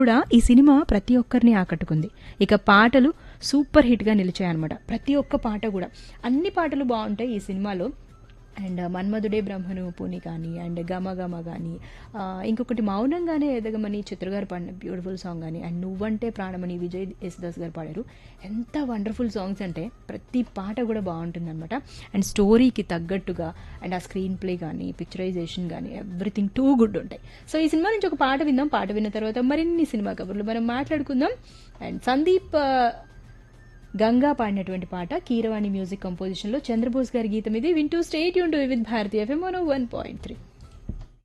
కూడా ఈ సినిమా ప్రతి ఒక్కరిని ఆకట్టుకుంది ఇక పాటలు సూపర్ హిట్గా నిలిచాయన్నమాట ప్రతి ఒక్క పాట కూడా అన్ని పాటలు బాగుంటాయి ఈ సినిమాలో అండ్ మన్మధుడే బ్రహ్మను పూని కానీ అండ్ గమ గమ కానీ ఆ, ఇంకొకటి మౌనంగానే ఎదగమని చిత్రగారు పాడిన బ్యూటిఫుల్ సాంగ్ కానీ అండ్ నువ్వంటే ప్రాణమని విజయ్ యేసుదాస్ గారు పాడారు ఎంత వండర్ఫుల్ సాంగ్స్ అంటే ప్రతి పాట కూడా బాగుంటుందన్నమాట అండ్ స్టోరీకి తగ్గట్టుగా అండ్ ఆ స్క్రీన్ ప్లే కానీ పిక్చరైజేషన్ కానీ ఎవ్రీథింగ్ టూ గుడ్ ఉంటాయి సో ఈ సినిమా నుంచి ఒక పాట విందాం పాట విన్న తర్వాత మరిన్ని సినిమా కబుర్లు మనం మాట్లాడుకుందాం అండ్ సందీప్ ఆ, గంగా పాడినటువంటి పాట కీరవాణి మ్యూజిక్ కంపోజిషన్లో చంద్రబోస్ గారి గీతం ఇది వింటూ స్టేట్ యూన్ to with Bharatiya FM one point three